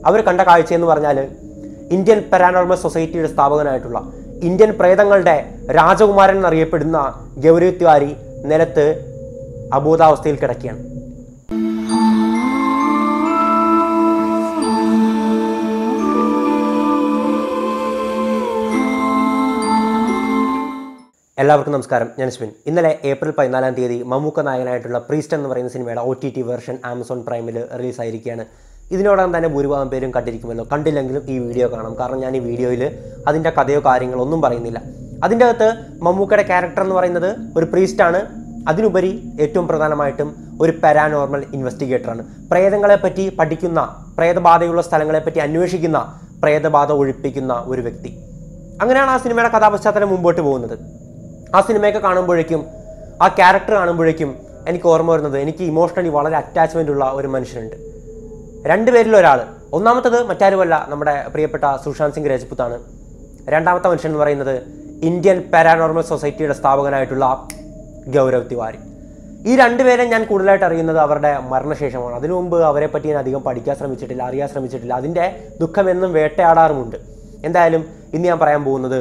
അവർ കണ്ട കാഴ്ച എന്ന് പറഞ്ഞാൽ ഇന്ത്യൻ പാരാനോർമൽ സൊസൈറ്റിയുടെ സ്ഥാപകനായിട്ടുള്ള ഇന്ത്യൻ പ്രേതങ്ങളുടെ രാജകുമാരൻ എന്നറിയപ്പെടുന്ന ഗൗരവ് തിവാരി നിലത്ത് അബോധാവസ്ഥയിൽ കിടക്കുകയാണ് എല്ലാവർക്കും നമസ്കാരം ഞാൻ സ്മിൻ ഇന്നലെ ഏപ്രിൽ പതിനാലാം തീയതി മമ്മൂക്ക നായകനായിട്ടുള്ള പ്രീസ്റ്റ് എന്ന് പറയുന്ന സിനിമയുടെ O T T version Amazon പ്രൈമിൽ റിലീസായിരിക്കുകയാണ് ഇതിനോടകം തന്നെ ഭൂരിഭാഗം പേരും കണ്ടിരിക്കുമല്ലോ കണ്ടില്ലെങ്കിലും ഈ വീഡിയോ കാണാം കാരണം ഞാൻ ഈ വീഡിയോയിൽ അതിൻ്റെ കഥയോ കാര്യങ്ങളോ ഒന്നും പറയുന്നില്ല അതിൻ്റെ അകത്ത് മമ്മൂക്കയുടെ ക്യാരക്ടർ എന്ന് പറയുന്നത് ഒരു പ്രീസ്റ്റാണ് അതിനുപരി ഏറ്റവും പ്രധാനമായിട്ടും ഒരു പാരാനോർമൽ ഇൻവെസ്റ്റിഗേറ്ററാണ് പ്രേതങ്ങളെ പറ്റി പഠിക്കുന്ന പ്രേതബാധയുള്ള സ്ഥലങ്ങളെപ്പറ്റി അന്വേഷിക്കുന്ന പ്രേതബാധ ഒഴിപ്പിക്കുന്ന ഒരു വ്യക്തി അങ്ങനെയാണ് ആ സിനിമയുടെ കഥാപശ്ചാത്തലം മുമ്പോട്ട് പോകുന്നത് ആ സിനിമയൊക്കെ കാണുമ്പോഴേക്കും ആ ക്യാരക്ടർ കാണുമ്പോഴേക്കും എനിക്ക് ഓർമ്മ വരുന്നത് എനിക്ക് ഇമോഷണലി വളരെ അറ്റാച്ച്മെൻ്റ് ഉള്ള ഒരു മനുഷ്യനുണ്ട് രണ്ടുപേരിൽ ഒരാൾ ഒന്നാമത്തത് മറ്റാരുമല്ല നമ്മുടെ പ്രിയപ്പെട്ട സുശാന്ത് സിംഗ് രജപുത്താണ് രണ്ടാമത്തെ മനുഷ്യൻ എന്ന് പറയുന്നത് ഇന്ത്യൻ പാരാനോർമൽ സൊസൈറ്റിയുടെ സ്ഥാപകനായിട്ടുള്ള ഗൗരവ് തിവാരി ഈ രണ്ടുപേരെ ഞാൻ കൂടുതലായിട്ട് അറിയുന്നത് അവരുടെ മരണശേഷമാണ് അതിനു മുമ്പ് അവരെ പറ്റി ഞാൻ അധികം പഠിക്കാൻ ശ്രമിച്ചിട്ടില്ല അറിയാൻ ശ്രമിച്ചിട്ടില്ല അതിൻ്റെ ദുഃഖം എന്നും വേട്ടയാടാറുമുണ്ട് എന്തായാലും ഇന്ന് ഞാൻ പറയാൻ പോകുന്നത്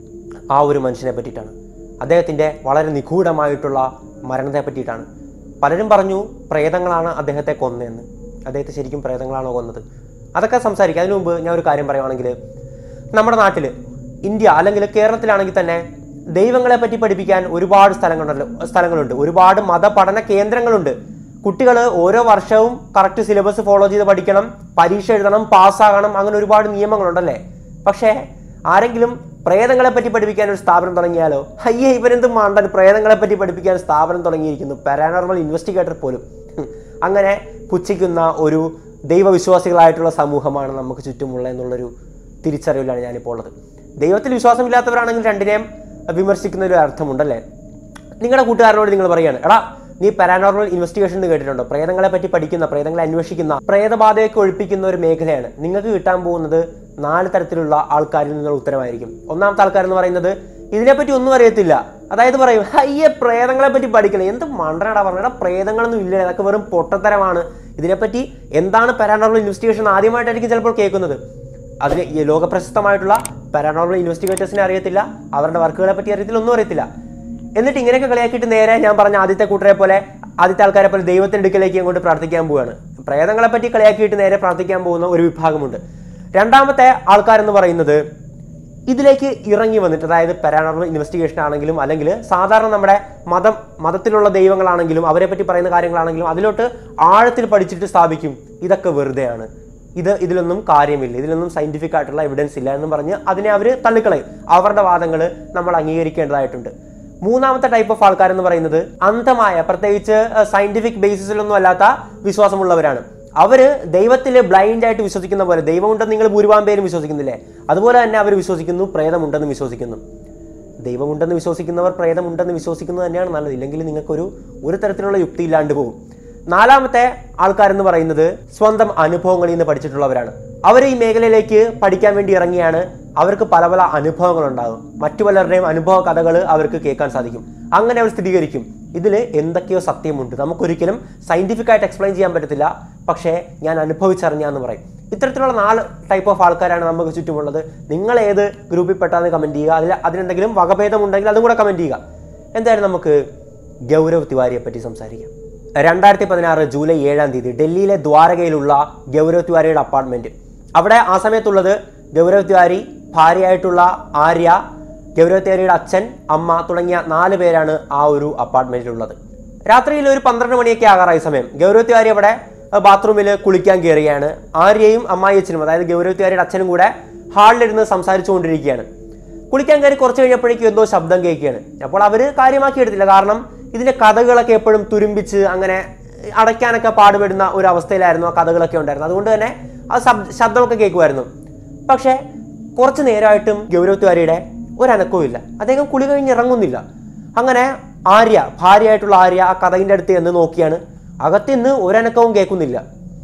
ആ ഒരു മനുഷ്യനെ പറ്റിയിട്ടാണ് അദ്ദേഹത്തിൻ്റെ വളരെ നിഗൂഢമായിട്ടുള്ള മരണത്തെ പറ്റിയിട്ടാണ് പലരും പറഞ്ഞു പ്രേതങ്ങളാണ് അദ്ദേഹത്തെ കൊന്നതെന്ന് അദ്ദേഹത്തെ ശരിക്കും പ്രേതങ്ങളാണോ കൊന്നത് അതൊക്കെ സംസാരിക്കാം അതിനു മുമ്പ് ഞാൻ ഒരു കാര്യം പറയുവാണെങ്കിൽ നമ്മുടെ നാട്ടിൽ ഇന്ത്യ അല്ലെങ്കിൽ കേരളത്തിലാണെങ്കിൽ തന്നെ ദൈവങ്ങളെ പറ്റി പഠിപ്പിക്കാൻ ഒരുപാട് സ്ഥലങ്ങളുണ്ടല്ലോ സ്ഥലങ്ങളുണ്ട് ഒരുപാട് മതപഠന കേന്ദ്രങ്ങളുണ്ട് കുട്ടികൾ ഓരോ വർഷവും കറക്റ്റ് സിലബസ് ഫോളോ ചെയ്ത് പഠിക്കണം പരീക്ഷ എഴുതണം പാസ്സാകണം അങ്ങനെ ഒരുപാട് നിയമങ്ങളുണ്ടല്ലേ പക്ഷേ ആരെങ്കിലും പ്രേതങ്ങളെ പറ്റി പഠിപ്പിക്കാൻ ഒരു സ്ഥാപനം തുടങ്ങിയാലോ അയ്യേ ഇവരെന്ത് മാണ്ടൻ പ്രേതങ്ങളെ പറ്റി പഠിപ്പിക്കാൻ സ്ഥാപനം തുടങ്ങിയിരിക്കുന്നു പാരാനോർമൽ ഇൻവെസ്റ്റിഗേറ്റർ പോലും ഹും. അങ്ങനെ പുച്ഛിക്കുന്ന ഒരു ദൈവവിശ്വാസികളായിട്ടുള്ള സമൂഹമാണ് നമുക്ക് ചുറ്റുമുള്ള എന്നുള്ളൊരു തിരിച്ചറിവിലാണ് ഞാനിപ്പോൾ ഉള്ളത് ദൈവത്തിൽ വിശ്വാസമില്ലാത്തവരാണെങ്കിൽ രണ്ടിനെയും വിമർശിക്കുന്ന ഒരു അർത്ഥമുണ്ടല്ലേ നിങ്ങളുടെ കൂട്ടുകാരനോട് നിങ്ങൾ പറയാണ് എടാ നീ പാരാനോർമൽ ഇൻവെസ്റ്റിഗേഷൻ എന്ന് കേട്ടിട്ടുണ്ടോ പ്രേതങ്ങളെ പറ്റി പഠിക്കുന്ന പ്രേതങ്ങളെ അന്വേഷിക്കുന്ന പ്രേതബാധയൊക്കെ ഒഴിപ്പിക്കുന്ന ഒരു മേഖലയാണ് നിങ്ങൾക്ക് കിട്ടാൻ പോകുന്നത് നാല് തരത്തിലുള്ള ആൾക്കാരിൽ നിന്നുള്ള ഉത്തരമായിരിക്കും ഒന്നാമത്തെ ആൾക്കാർ എന്ന് പറയുന്നത് ഇതിനെപ്പറ്റി ഒന്നും അറിയത്തില്ല അതായത് പറയും അയ്യേ പ്രേതങ്ങളെ പറ്റി പഠിക്കണം എന്ത് മണ്ടനാടാ പറഞ്ഞാ പ്രേതങ്ങളൊന്നും ഇല്ല അതൊക്കെ വെറും പൊട്ടത്തരമാണ് ഇതിനെപ്പറ്റി എന്താണ് പാരാനോർമൽ ഇൻവെസ്റ്റിഗേഷൻ ആദ്യമായിട്ടായിരിക്കും ചിലപ്പോൾ കേൾക്കുന്നത് അതിന് ഈ ലോകപ്രശസ്തമായിട്ടുള്ള പാരാനോർമൽ ഇൻവെസ്റ്റിഗേറ്റേഴ്സിനെ അറിയത്തില്ല അവരുടെ വർക്കുകളെ പറ്റി അറിയത്തില്ല ഒന്നും അറിയത്തില്ല എന്നിട്ട് ഇങ്ങനെയൊക്കെ കളിയാക്കിയിട്ട് നേരെ ഞാൻ പറഞ്ഞ ആദ്യത്തെ കൂട്ടരെ പോലെ ആദ്യത്തെ ആൾക്കാരെ പോലെ ദൈവത്തിന്റെ അടുക്കലേക്ക് അങ്ങോട്ട് പ്രാർത്ഥിക്കാൻ പോവുകയാണ് പ്രേതങ്ങളെ പറ്റി കളിയാക്കിയിട്ട് നേരെ പ്രാർത്ഥിക്കാൻ പോകുന്ന ഒരു വിഭാഗമുണ്ട് രണ്ടാമത്തെ ആൾക്കാരെന്ന് പറയുന്നത് ഇതിലേക്ക് ഇറങ്ങി വന്നിട്ട് അതായത് പാരാനോർമൽ ഇൻവെസ്റ്റിഗേഷൻ ആണെങ്കിലും അല്ലെങ്കിൽ സാധാരണ നമ്മുടെ മതം മതത്തിലുള്ള ദൈവങ്ങളാണെങ്കിലും അവരെ പറ്റി പറയുന്ന കാര്യങ്ങളാണെങ്കിലും അതിലോട്ട് ആഴത്തിൽ പഠിച്ചിട്ട് സ്ഥാപിക്കും ഇതൊക്കെ വെറുതെയാണ് ഇത് ഇതിലൊന്നും കാര്യമില്ല ഇതിലൊന്നും സയന്റിഫിക് ആയിട്ടുള്ള എവിഡൻസ് ഇല്ല എന്ന് പറഞ്ഞ് അതിനെ അവർ തള്ളിക്കളയും അവരുടെ വാദങ്ങൾ നമ്മൾ അംഗീകരിക്കേണ്ടതായിട്ടുണ്ട് മൂന്നാമത്തെ ടൈപ്പ് ഓഫ് ആൾക്കാർ എന്ന് പറയുന്നത് അന്ധമായ പ്രത്യേകിച്ച് സയന്റിഫിക് ബേസിസിലൊന്നും അല്ലാത്ത വിശ്വാസമുള്ളവരാണ് അവര് ദൈവത്തിൽ ബ്ലൈൻഡ് ആയിട്ട് വിശ്വസിക്കുന്ന പോലെ ദൈവമുണ്ടെന്ന് നിങ്ങൾ ഭൂരിഭാഗം പേരും വിശ്വസിക്കുന്നില്ലേ അതുപോലെ തന്നെ അവർ വിശ്വസിക്കുന്നു പ്രേതമുണ്ടെന്ന് വിശ്വസിക്കുന്നു ദൈവമുണ്ടെന്ന് വിശ്വസിക്കുന്നവർ പ്രേതമുണ്ടെന്ന് വിശ്വസിക്കുന്നത് തന്നെയാണ് നല്ലത് ഇല്ലെങ്കിൽ നിങ്ങൾക്കൊരു ഒരു തരത്തിലുള്ള യുക്തി ഇല്ലാണ്ട് പോകും നാലാമത്തെ ആൾക്കാരെന്ന് പറയുന്നത് സ്വന്തം അനുഭവങ്ങളിൽ നിന്ന് പഠിച്ചിട്ടുള്ളവരാണ് അവർ ഈ മേഖലയിലേക്ക് പഠിക്കാൻ വേണ്ടി ഇറങ്ങിയാണ് അവർക്ക് പല പല അനുഭവങ്ങൾ ഉണ്ടാകും മറ്റു പലരുടെയും അനുഭവ കഥകൾ അവർക്ക് കേൾക്കാൻ സാധിക്കും അങ്ങനെ അവർ സ്ഥിരീകരിക്കും ഇതിൽ എന്തൊക്കെയോ സത്യമുണ്ട് നമുക്കൊരിക്കലും സയന്റിഫിക് ആയിട്ട് എക്സ്പ്ലെയിൻ ചെയ്യാൻ പറ്റത്തില്ല പക്ഷേ ഞാൻ അനുഭവിച്ചറിഞ്ഞാന്ന് പറയും ഇത്തരത്തിലുള്ള നാല് ടൈപ്പ് ഓഫ് ആൾക്കാരാണ് നമുക്ക് ചുറ്റുമുള്ളത് നിങ്ങൾ ഏത് ഗ്രൂപ്പിൽ പെട്ടാന്ന് കമന്റ് ചെയ്യുക അതിൽ അതിനെന്തെങ്കിലും വകഭേദം ഉണ്ടെങ്കിൽ അതും കൂടെ കമന്റ് ചെയ്യുക എന്തായാലും നമുക്ക് ഗൗരവ് തിവാരിയെ പറ്റി സംസാരിക്കാം രണ്ടായിരത്തി പതിനാറ് ജൂലൈ ഏഴാം തീയതി ഡൽഹിയിലെ ദ്വാരകയിലുള്ള ഗൗരവ് തിവാരിയുടെ അപ്പാർട്ട്മെന്റ് അവിടെ ആ സമയത്തുള്ളത് ഗൗരവ് തിവാരി ഭാര്യയായിട്ടുള്ള ആര്യ ഗൗരവ് തിവാരിയുടെ അച്ഛൻ അമ്മ തുടങ്ങിയ നാല് പേരാണ് ആ ഒരു അപ്പാർട്ട്മെന്റിലുള്ളത് രാത്രിയിൽ ഒരു പന്ത്രണ്ട് മണിയൊക്കെ ആകാറായ സമയം ഗൗരവ് തിവാരി അവിടെ ബാത്റൂമിൽ കുളിക്കാൻ കയറുകയാണ് ആര്യയും അമ്മായി അച്ഛനും അതായത് ഗൗരവ് തിവാരിയുടെ അച്ഛനും കൂടെ ഹാളിലിരുന്ന് സംസാരിച്ചുകൊണ്ടിരിക്കുകയാണ് കുളിക്കാൻ കയറി കുറച്ച് കഴിഞ്ഞപ്പോഴേക്കും എന്തോ ശബ്ദം കേൾക്കുകയാണ് അപ്പോൾ അവർ കാര്യമാക്കി എടുത്തില്ല കാരണം ഇതിന്റെ കഥകളൊക്കെ എപ്പോഴും തുരുമ്പിച്ച് അങ്ങനെ അടയ്ക്കാനൊക്കെ പാടുപെടുന്ന ഒരു അവസ്ഥയിലായിരുന്നു ആ കഥകളൊക്കെ ഉണ്ടായിരുന്നു അതുകൊണ്ട് തന്നെ ആ ശബ് ശബ്ദമൊക്കെ കേൾക്കുമായിരുന്നു പക്ഷേ കുറച്ച് നേരമായിട്ടും ഗൗരവ് തിവാരിയുടെ ഒരനക്കവും ഇല്ല അദ്ദേഹം കുളി കഴിഞ്ഞ് ഇറങ്ങുന്നില്ല അങ്ങനെ ആര്യ ഭാര്യയായിട്ടുള്ള ആര്യ ആ കഥകിൻ്റെ അടുത്ത് എന്ന് നോക്കിയാണ് അകത്തുനിന്ന് ഒരനക്കവും കേൾക്കുന്നില്ല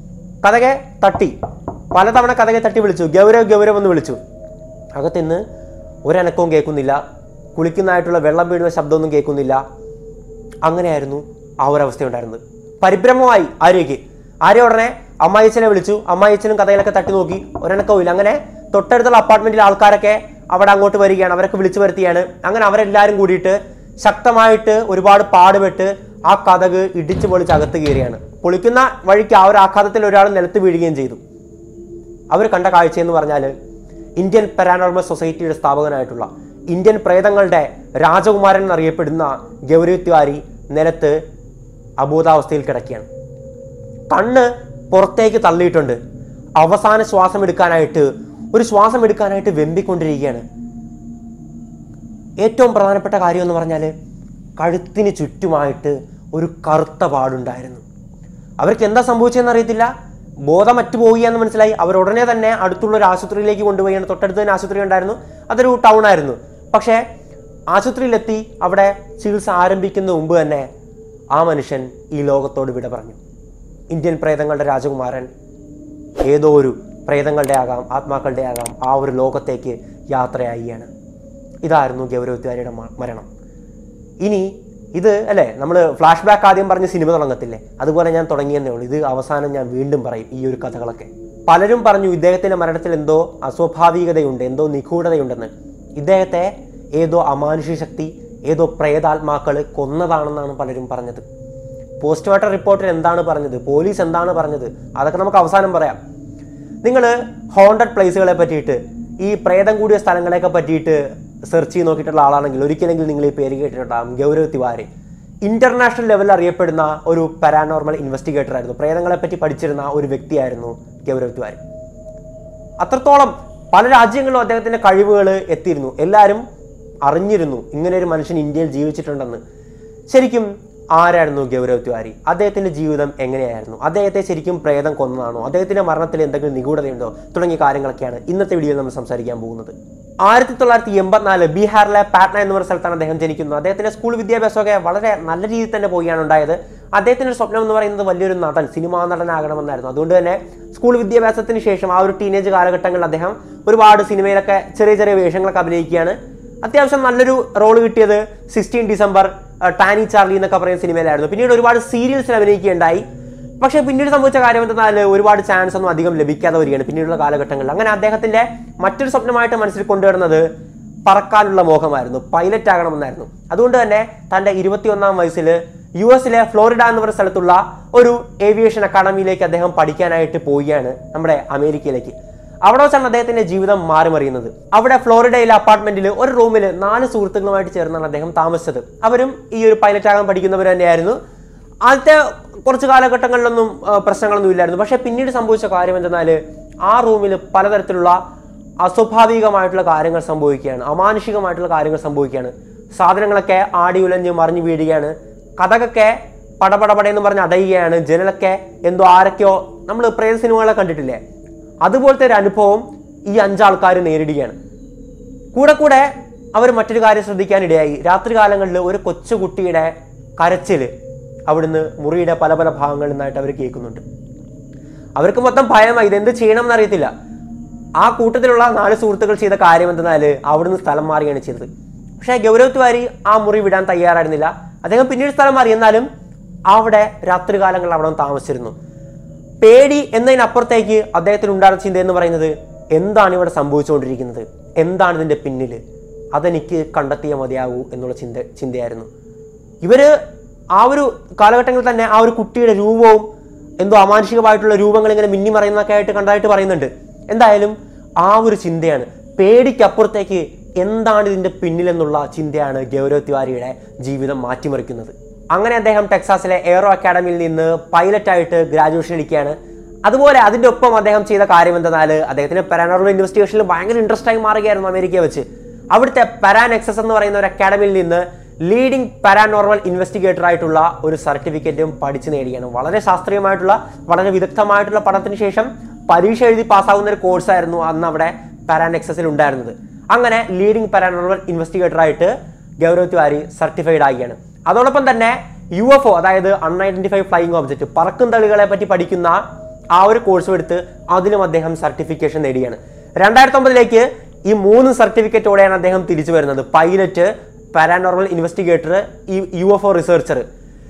കഥകെ തട്ടി പലതവണ കഥകെ തട്ടി വിളിച്ചു ഗൗരവ് ഗൗരവ് എന്ന് വിളിച്ചു അകത്തുനിന്ന് ഒരനക്കവും കേൾക്കുന്നില്ല കുളിക്കുന്നതായിട്ടുള്ള വെള്ളം വീഴുന്ന ശബ്ദമൊന്നും കേൾക്കുന്നില്ല അങ്ങനെയായിരുന്നു ആ ഒരവസ്ഥ ഉണ്ടായിരുന്നത് പരിഭ്രമമായി ആര്യയ്ക്ക് ആര്യ ഉടനെ അമ്മായിച്ചനെ വിളിച്ചു അമ്മായിച്ചനും കഥയിലൊക്കെ തട്ടി നോക്കി ഒരെണ്ണക്കവും ഇല്ല അങ്ങനെ തൊട്ടടുത്തുള്ള അപ്പാർട്ട്മെന്റിലെ ആൾക്കാരൊക്കെ അവിടെ അങ്ങോട്ട് വരികയാണ് അവരൊക്കെ വിളിച്ചു വരുത്തിയാണ് അങ്ങനെ അവരെല്ലാവരും കൂടിയിട്ട് ശക്തമായിട്ട് ഒരുപാട് പാടുപെട്ട് ആ കഥക് ഇടിച്ചു പൊളിച്ച് അകത്ത് കയറിയാണ് പൊളിക്കുന്ന വഴിക്ക് ആ ഒരു ആഘാതത്തിൽ ഒരാൾ നിലത്ത് വീഴുകയും ചെയ്തു അവർ കണ്ട കാഴ്ച എന്ന് പറഞ്ഞാൽ ഇന്ത്യൻ പാരാനോർമൽ സൊസൈറ്റിയുടെ സ്ഥാപകനായിട്ടുള്ള ഇന്ത്യൻ പ്രേതങ്ങളുടെ രാജകുമാരൻ എന്നറിയപ്പെടുന്ന ഗൗരി തിവാരി നിലത്ത് അബോധാവസ്ഥയിൽ കിടക്കുകയാണ് കണ്ണ് പുറത്തേക്ക് തള്ളിയിട്ടുണ്ട് അവസാന ശ്വാസം എടുക്കാനായിട്ട് ഒരു ശ്വാസം എടുക്കാനായിട്ട് വെമ്പിക്കൊണ്ടിരിക്കുകയാണ് ഏറ്റവും പ്രധാനപ്പെട്ട കാര്യം എന്ന് പറഞ്ഞാൽ കഴുത്തിന് ചുറ്റുമായിട്ട് ഒരു കറുത്ത പാടുണ്ടായിരുന്നു അവർക്ക് എന്താ സംഭവിച്ചതെന്ന് അറിയത്തില്ല ബോധം മറ്റു പോവുകയെന്ന് മനസ്സിലായി അവർ ഉടനെ തന്നെ അടുത്തുള്ള ഒരു ആശുപത്രിയിലേക്ക് കൊണ്ടുപോയാണ് തൊട്ടടുത്ത് തന്നെ ആശുപത്രി ഉണ്ടായിരുന്നു അതൊരു ടൗൺ ആയിരുന്നു പക്ഷേ ആശുപത്രിയിലെത്തി അവിടെ ചികിത്സ ആരംഭിക്കുന്ന മുമ്പ് തന്നെ ആ മനുഷ്യൻ ഈ ലോകത്തോട് വിട പറഞ്ഞു ഇന്ത്യൻ പ്രേതങ്ങളുടെ രാജകുമാരൻ ഏതോ ഒരു പ്രേതങ്ങളുടെ ആകാം ആത്മാക്കളുടെ ആകാം ആ ഒരു ലോകത്തേക്ക് യാത്രയായിയാണ് ഇതായിരുന്നു ഗൗരവത്തിവാരിയുടെ മരണം ഇനി ഇത് അല്ലേ നമ്മൾ ഫ്ലാഷ് ബാക്ക് ആദ്യം പറഞ്ഞ് സിനിമ തുടങ്ങത്തില്ലേ അതുപോലെ ഞാൻ തുടങ്ങിയെന്നേ ഉള്ളൂ ഇത് അവസാനം ഞാൻ വീണ്ടും പറയും ഈ ഒരു കഥകളൊക്കെ പലരും പറഞ്ഞു ഇദ്ദേഹത്തിന്റെ മരണത്തിൽ എന്തോ അസ്വാഭാവികതയുണ്ട് എന്തോ നിഗൂഢതയുണ്ടെന്ന് ഇദ്ദേഹത്തെ ഏതോ അമാനുഷിക ശക്തി ഏതോ പ്രേതാത്മാക്കൾ കൊന്നതാണെന്നാണ് പലരും പറഞ്ഞത് പോസ്റ്റ്മോർട്ടം റിപ്പോർട്ടിൽ എന്താണ് പറഞ്ഞത് പോലീസ് എന്താണ് പറഞ്ഞത് അതൊക്കെ നമുക്ക് അവസാനം പറയാം നിങ്ങൾ ഹോണ്ടഡ് പ്ലേസുകളെ പറ്റിയിട്ട് ഈ പ്രേതം കൂടിയ സ്ഥലങ്ങളെയൊക്കെ പറ്റിയിട്ട് സെർച്ച് ചെയ്ത് നോക്കിയിട്ടുള്ള ആളാണെങ്കിൽ ഒരിക്കലെങ്കിലും നിങ്ങൾ ഈ പേര് കേട്ടിട്ടുണ്ടാകും ഗൗരവ് തിവാരി ഇന്റർനാഷണൽ ലെവലിൽ അറിയപ്പെടുന്ന ഒരു പാരാനോർമൽ ഇൻവെസ്റ്റിഗേറ്റർ ആയിരുന്നു പ്രേതങ്ങളെ പറ്റി പഠിച്ചിരുന്ന ഒരു വ്യക്തിയായിരുന്നു ഗൗരവ് തിവാരി അത്രത്തോളം പല രാജ്യങ്ങളിലും അദ്ദേഹത്തിന്റെ കഴിവുകൾ എത്തിയിരുന്നു എല്ലാവരും അറിഞ്ഞിരുന്നു ഇങ്ങനെ ഒരു മനുഷ്യൻ ഇന്ത്യയിൽ ജീവിച്ചിട്ടുണ്ടെന്ന് ശരിക്കും ആരായിരുന്നു ഗൗരവ് തിവാരി അദ്ദേഹത്തിന്റെ ജീവിതം എങ്ങനെയായിരുന്നു അദ്ദേഹത്തെ ശരിക്കും പ്രേതം കൊന്നതാണോ അദ്ദേഹത്തിന്റെ മരണത്തിൽ എന്തെങ്കിലും നിഗൂഢതയുണ്ടോ തുടങ്ങിയ കാര്യങ്ങളൊക്കെയാണ് ഇന്നത്തെ വീഡിയോയിൽ നമ്മൾ സംസാരിക്കാൻ പോകുന്നത് ആയിരത്തി തൊള്ളായിരത്തി എൺപത്തിനാല് ബീഹാറിലെ പാട്ന എന്ന് പറയുന്ന സ്ഥലത്താണ് അദ്ദേഹം ജനിക്കുന്നത് അദ്ദേഹത്തിന്റെ സ്കൂൾ വിദ്യാഭ്യാസമൊക്കെ വളരെ നല്ല രീതിയിൽ തന്നെ പോവുകയാണ് ഉണ്ടായത് അദ്ദേഹത്തിന്റെ ഒരു സ്വപ്നം എന്ന് പറയുന്നത് വലിയൊരു നടൻ സിനിമാ നടനാകണമെന്നായിരുന്നു അതുകൊണ്ട് തന്നെ സ്കൂൾ വിദ്യാഭ്യാസത്തിന് ശേഷം ആ ഒരു ടീനേജ് കാലഘട്ടങ്ങളിൽ അദ്ദേഹം ഒരുപാട് സിനിമയിലൊക്കെ ചെറിയ ചെറിയ വേഷങ്ങളൊക്കെ അഭിനയിക്കുകയാണ് അത്യാവശ്യം നല്ലൊരു റോൾ കിട്ടിയത് സിക്സ്റ്റീൻ ഡിസംബർ ടാനി ചാർലി എന്നൊക്കെ പറയുന്ന സിനിമയിലായിരുന്നു പിന്നീട് ഒരുപാട് സീരിയൽസിൽ അഭിനയിക്കുകയുണ്ടായി പക്ഷേ പിന്നീട് സംഭവിച്ച കാര്യം എന്തെന്നാൽ ഒരുപാട് ചാൻസ് ഒന്നും അധികം ലഭിക്കാതെ വരികയാണ് പിന്നീടുള്ള കാലഘട്ടങ്ങളിൽ അങ്ങനെ അദ്ദേഹത്തിന്റെ മറ്റൊരു സ്വപ്നമായിട്ട് മനസ്സിൽ കൊണ്ടുവരുന്നത് പറക്കാനുള്ള മോഹമായിരുന്നു പൈലറ്റ് ആകണമെന്നായിരുന്നു അതുകൊണ്ട് തന്നെ തന്റെ ഇരുപത്തിയൊന്നാം വയസ്സിൽ യു എസിലെ ഫ്ലോറിഡ എന്ന് പറയുന്ന സ്ഥലത്തുള്ള ഒരു ഏവിയേഷൻ അക്കാഡമിയിലേക്ക് അദ്ദേഹം പഠിക്കാനായിട്ട് പോവുകയാണ് നമ്മുടെ അമേരിക്കയിലേക്ക് അവിടെ വെച്ചാണ് അദ്ദേഹത്തിന്റെ ജീവിതം മാറിമറിയുന്നത് അവിടെ ഫ്ലോറിഡയിലെ അപ്പാർട്ട്മെന്റിൽ ഒരു റൂമിൽ നാല് സുഹൃത്തുക്കളുമായിട്ട് ചേർന്നാണ് അദ്ദേഹം താമസിച്ചത് അവരും ഈ ഒരു പൈലറ്റ് ആകാൻ പഠിക്കുന്നവർ തന്നെയായിരുന്നു ആദ്യത്തെ കുറച്ച് കാലഘട്ടങ്ങളിലൊന്നും ആ, പ്രശ്നങ്ങളൊന്നും ഇല്ലായിരുന്നു പക്ഷേ പിന്നീട് സംഭവിച്ച കാര്യം എന്തെന്നാൽ ആ റൂമിൽ പലതരത്തിലുള്ള അസ്വാഭാവികമായിട്ടുള്ള കാര്യങ്ങൾ സംഭവിക്കുകയാണ് അമാനുഷികമായിട്ടുള്ള കാര്യങ്ങൾ സംഭവിക്കുകയാണ് സാധനങ്ങളൊക്കെ ആടി ഉലഞ്ഞ് മറിഞ്ഞു വീഴുകയാണ് കഥകൊക്കെ പടപടപടയെന്ന് പറഞ്ഞ് അടയുകയാണ് ജനലൊക്കെ എന്തോ ആരൊക്കെയോ നമ്മൾ പ്രേത സിനിമകളെ കണ്ടിട്ടില്ലേ അതുപോലത്തെ ഒരു അനുഭവം ഈ അഞ്ചാൾക്കാർ നേരിടുകയാണ് കൂടെ കൂടെ അവർ മറ്റൊരു കാര്യം ശ്രദ്ധിക്കാനിടയായി രാത്രി കാലങ്ങളിൽ ഒരു കൊച്ചുകുട്ടിയുടെ കരച്ചിൽ അവിടുന്ന് മുറിയുടെ പല പല ഭാഗങ്ങളിൽ നിന്നായിട്ട് അവർ കേൾക്കുന്നുണ്ട് അവർക്ക് മൊത്തം ഭയമായി ഇതെന്ത് ചെയ്യണം എന്നറിയത്തില്ല ആ കൂട്ടത്തിലുള്ള നാല് സുഹൃത്തുക്കൾ ചെയ്ത കാര്യം എന്തെന്നാൽ അവിടുന്ന് സ്ഥലം മാറുകയാണ് ചെയ്തത് പക്ഷേ ഗൗരവ് തിവാരി ആ മുറി വിടാൻ തയ്യാറായിരുന്നില്ല അദ്ദേഹം പിന്നീട് സ്ഥലം മാറി എന്നാലും അവിടെ രാത്രികാലങ്ങളിൽ അവിടെ വന്ന് താമസിച്ചിരുന്നു പേടി എന്നതിനപ്പുറത്തേക്ക് അദ്ദേഹത്തിന് ഉണ്ടായിരുന്ന ചിന്ത എന്ന് പറയുന്നത് എന്താണ് ഇവിടെ സംഭവിച്ചുകൊണ്ടിരിക്കുന്നത് എന്താണ് ഇതിന്റെ പിന്നിൽ അതെനിക്ക് കണ്ടെത്തിയേ മതിയാകൂ എന്നുള്ള ചിന്ത ചിന്തയായിരുന്നു ഇവര് ആ ഒരു കാലഘട്ടങ്ങളിൽ തന്നെ ആ ഒരു കുട്ടിയുടെ രൂപവും എന്തോ അമാനുഷികമായിട്ടുള്ള രൂപങ്ങൾ ഇങ്ങനെ മിന്നി മറയുന്നൊക്കെ ആയിട്ട് കണ്ടതായിട്ട് പറയുന്നുണ്ട് എന്തായാലും ആ ഒരു ചിന്തയാണ് പേടിക്കപ്പുറത്തേക്ക് എന്താണ് ഇതിന്റെ പിന്നിലെന്നുള്ള ചിന്തയാണ് ഗൗരവ് തിവാരിയുടെ ജീവിതം മാറ്റിമറിക്കുന്നത് അങ്ങനെ അദ്ദേഹം ടെക്സാസിലെ എയറോ അക്കാഡമിയിൽ നിന്ന് പൈലറ്റായിട്ട് ഗ്രാജുവേഷൻ എടുക്കുകയാണ് അതുപോലെ അതിന്റെ ഒപ്പം അദ്ദേഹം ചെയ്ത കാര്യം എന്തെന്നാൽ അദ്ദേഹത്തിന് പാരാനോർമൽ ഇൻവെസ്റ്റിഗേഷനിൽ ഭയങ്കര ഇൻട്രസ്റ്റ് ആയി മാറുകയായിരുന്നു അമേരിക്കയെ വെച്ച് അവിടുത്തെ പാരാൻ എക്സസ് എന്ന് പറയുന്ന ഒരു അക്കാഡമിയിൽ നിന്ന് ലീഡിംഗ് പാരാനോർമൽ ഇൻവെസ്റ്റിഗേറ്റർ ആയിട്ടുള്ള ഒരു സർട്ടിഫിക്കറ്റും പഠിച്ചു നേടിയാണ് വളരെ ശാസ്ത്രീയമായിട്ടുള്ള വളരെ വിദഗ്ധമായിട്ടുള്ള പഠനത്തിന് ശേഷം പരീക്ഷ എഴുതി പാസ്സാകുന്ന ഒരു കോഴ്സായിരുന്നു അന്ന് അവിടെ പാരാൻ എക്സസിൽ ഉണ്ടായിരുന്നത് അങ്ങനെ ലീഡിംഗ് പാരാനോർമൽ ഇൻവെസ്റ്റിഗേറ്റർ ആയിട്ട് ഗൗരവ് തിവാരി സർട്ടിഫൈഡ് ആവുകയാണ് അതോടൊപ്പം തന്നെ യു എഫ് ഒ അതായത് അൺഐഡന്റിഫൈഡ് ഫ്ലൈയിങ് ഒബ്ജക്റ്റ് പറക്കും തളികളെ പറ്റി പഠിക്കുന്ന ആ ഒരു കോഴ്സ് എടുത്ത് അതിലും അദ്ദേഹം സർട്ടിഫിക്കേഷൻ നേടിയാണ് രണ്ടായിരത്തി ഒമ്പതിലേക്ക് ഈ മൂന്ന് സർട്ടിഫിക്കറ്റോടെയാണ് അദ്ദേഹം തിരിച്ചു വരുന്നത് പൈലറ്റ് പാരാനോർമൽ ഇൻവെസ്റ്റിഗേറ്റർ ഈ യു എഫ് ഒ റിസർച്ചർ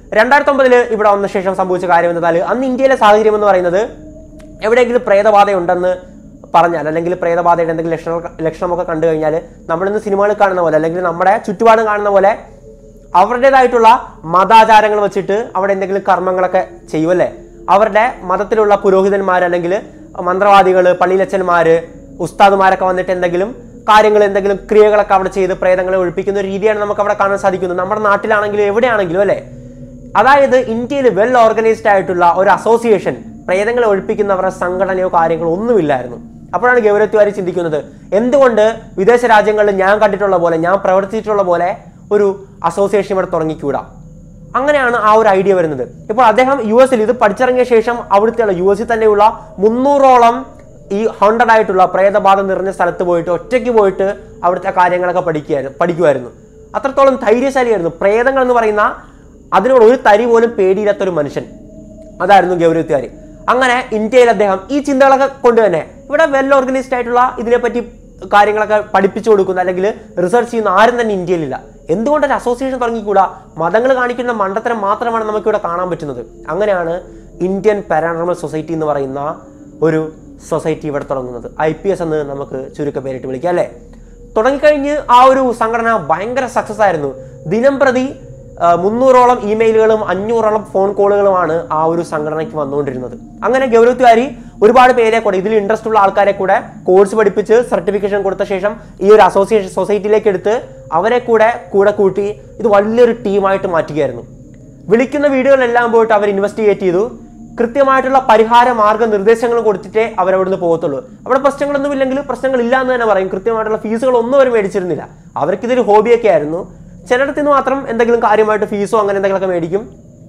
രണ്ടായിരത്തി ഒമ്പതിൽ ഇവിടെ വന്ന ശേഷം സംഭവിച്ച കാര്യം എന്നാൽ അന്ന് ഇന്ത്യയിലെ സാഹചര്യം എന്ന് പറയുന്നത് എവിടെയെങ്കിലും പ്രേതബാധയുണ്ടെന്ന് പറഞ്ഞാൽ അല്ലെങ്കിൽ പ്രേതബാധയുടെ എന്തെങ്കിലും ലക്ഷണ ലക്ഷണമൊക്കെ കണ്ടു കഴിഞ്ഞാൽ നമ്മളിന്ന് സിനിമകൾ കാണുന്ന പോലെ അല്ലെങ്കിൽ നമ്മുടെ ചുറ്റുപാടും കാണുന്ന പോലെ അവരുടേതായിട്ടുള്ള മതാചാരങ്ങൾ വെച്ചിട്ട് അവിടെ എന്തെങ്കിലും കർമ്മങ്ങളൊക്കെ ചെയ്യുമല്ലേ അവരുടെ മതത്തിലുള്ള പുരോഹിതന്മാർ അല്ലെങ്കിൽ മന്ത്രവാദികൾ പള്ളിയിലച്ചന്മാർ ഉസ്താദുമാരൊക്കെ വന്നിട്ട് എന്തെങ്കിലും കാര്യങ്ങൾ എന്തെങ്കിലും ക്രിയകളൊക്കെ അവിടെ ചെയ്ത് പ്രേതങ്ങളെ ഒഴിപ്പിക്കുന്ന ഒരു രീതിയാണ് നമുക്ക് അവിടെ കാണാൻ സാധിക്കുന്നത് നമ്മുടെ നാട്ടിലാണെങ്കിലും എവിടെയാണെങ്കിലും അല്ലേ അതായത് ഇന്ത്യയിൽ വെൽ ഓർഗനൈസ്ഡ് ആയിട്ടുള്ള ഒരു അസോസിയേഷൻ പ്രേതങ്ങളെ ഒഴിപ്പിക്കുന്നവരുടെ സംഘടനയോ കാര്യങ്ങളോ ഒന്നുമില്ലായിരുന്നു അപ്പോഴാണ് ഗൗരവത്വാരി ചിന്തിക്കുന്നത് എന്തുകൊണ്ട് വിദേശ രാജ്യങ്ങളിൽ ഞാൻ കണ്ടിട്ടുള്ള പോലെ ഞാൻ പ്രവർത്തിച്ചിട്ടുള്ള പോലെ ഒരു അസോസിയേഷൻ ഇവിടെ തുടങ്ങിക്കൂടാ അങ്ങനെയാണ് ആ ഒരു ഐഡിയ വരുന്നത് ഇപ്പോൾ അദ്ദേഹം യു എസിൽ ഇത് പഠിച്ചിറങ്ങിയ ശേഷം അവിടുത്തെ യു എസിൽ തന്നെയുള്ള മുന്നൂറോളം ഈ ഹൺഡ്രഡ് ആയിട്ടുള്ള പ്രേതബാധ നിറഞ്ഞ സ്ഥലത്ത് പോയിട്ട് ഒറ്റയ്ക്ക് പോയിട്ട് അവിടുത്തെ കാര്യങ്ങളൊക്കെ പഠിക്കുകയായിരുന്നു പഠിക്കുമായിരുന്നു അത്രത്തോളം ധൈര്യശാലിയായിരുന്നു പ്രേതങ്ങൾ എന്ന് പറയുന്ന അതിനോട് ഒരു തരി പോലും പേടിയില്ലാത്ത ഒരു മനുഷ്യൻ അതായിരുന്നു ഗൗരവത്തുകാരി അങ്ങനെ ഇന്ത്യയിൽ അദ്ദേഹം ഈ ചിന്തകളൊക്കെ കൊണ്ട് തന്നെ ഇവിടെ വെൽ ഓർഗനൈസ്ഡ് ആയിട്ടുള്ള ഇതിനെപ്പറ്റി കാര്യങ്ങളൊക്കെ പഠിപ്പിച്ചു കൊടുക്കുന്ന അല്ലെങ്കിൽ റിസർച്ച് ചെയ്യുന്ന ആരും തന്നെ ഇന്ത്യയിലില്ല എന്തുകൊണ്ട് ഒരു അസോസിയേഷൻ തുടങ്ങിക്കൂടാ മതങ്ങൾ കാണിക്കുന്ന മണ്ടത്തരം മാത്രമാണ് നമുക്കിവിടെ കാണാൻ പറ്റുന്നത് അങ്ങനെയാണ് ഇന്ത്യൻ പാരാനോർമൽ സൊസൈറ്റി എന്ന് പറയുന്ന ഒരു സൊസൈറ്റി ഇവിടെ തുടങ്ങുന്നത് ഐ പി എസ് എന്ന് നമുക്ക് ചുരുക്ക പേരിട്ട് വിളിക്കാം അല്ലേ തുടങ്ങിക്കഴിഞ്ഞ് ആ ഒരു സംഘടന ഭയങ്കര സക്സസ് ആയിരുന്നു ദിനം പ്രതി ആ, മുന്നൂറോളം ഇമെയിലുകളും അഞ്ഞൂറോളം ഫോൺ കോളുകളുമാണ് ആ ഒരു സംഘടനയ്ക്ക് വന്നുകൊണ്ടിരുന്നത് അങ്ങനെ ഗൗരവത്തുകാരി ഒരുപാട് പേരെ കൂടെ ഇതിൽ ഇൻട്രസ്റ്റ് ഉള്ള ആൾക്കാരെ കൂടെ കോഴ്സ് പഠിപ്പിച്ച് സർട്ടിഫിക്കേഷൻ കൊടുത്ത ശേഷം ഈ ഒരു അസോസിയേഷൻ സൊസൈറ്റിയിലേക്ക് എടുത്ത് അവരെ കൂടെ കൂടെ കൂട്ടി ഇത് വലിയൊരു ടീമായിട്ട് മാറ്റുകയായിരുന്നു വിളിക്കുന്ന വീടുകളിലെല്ലാം പോയിട്ട് അവർ ഇൻവെസ്റ്റിഗേറ്റ് ചെയ്തു കൃത്യമായിട്ടുള്ള പരിഹാര മാർഗ നിർദ്ദേശങ്ങൾ കൊടുത്തിട്ടേ അവർ അവിടുന്ന് പോകത്തുള്ളൂ അവിടെ പ്രശ്നങ്ങളൊന്നും ഇല്ലെങ്കിൽ പ്രശ്നങ്ങൾ ഇല്ല എന്ന് തന്നെ പറയും കൃത്യമായിട്ടുള്ള ഫീസുകളൊന്നും അവർ മേടിച്ചിരുന്നില്ല അവർക്ക് ഇതൊരു ഹോബിയൊക്കെ ആയിരുന്നു ചിലയിടത്ത് നിന്ന് മാത്രം എന്തെങ്കിലും കാര്യമായിട്ട് ഫീസോ അങ്ങനെ എന്തെങ്കിലുമൊക്കെ മേടിക്കും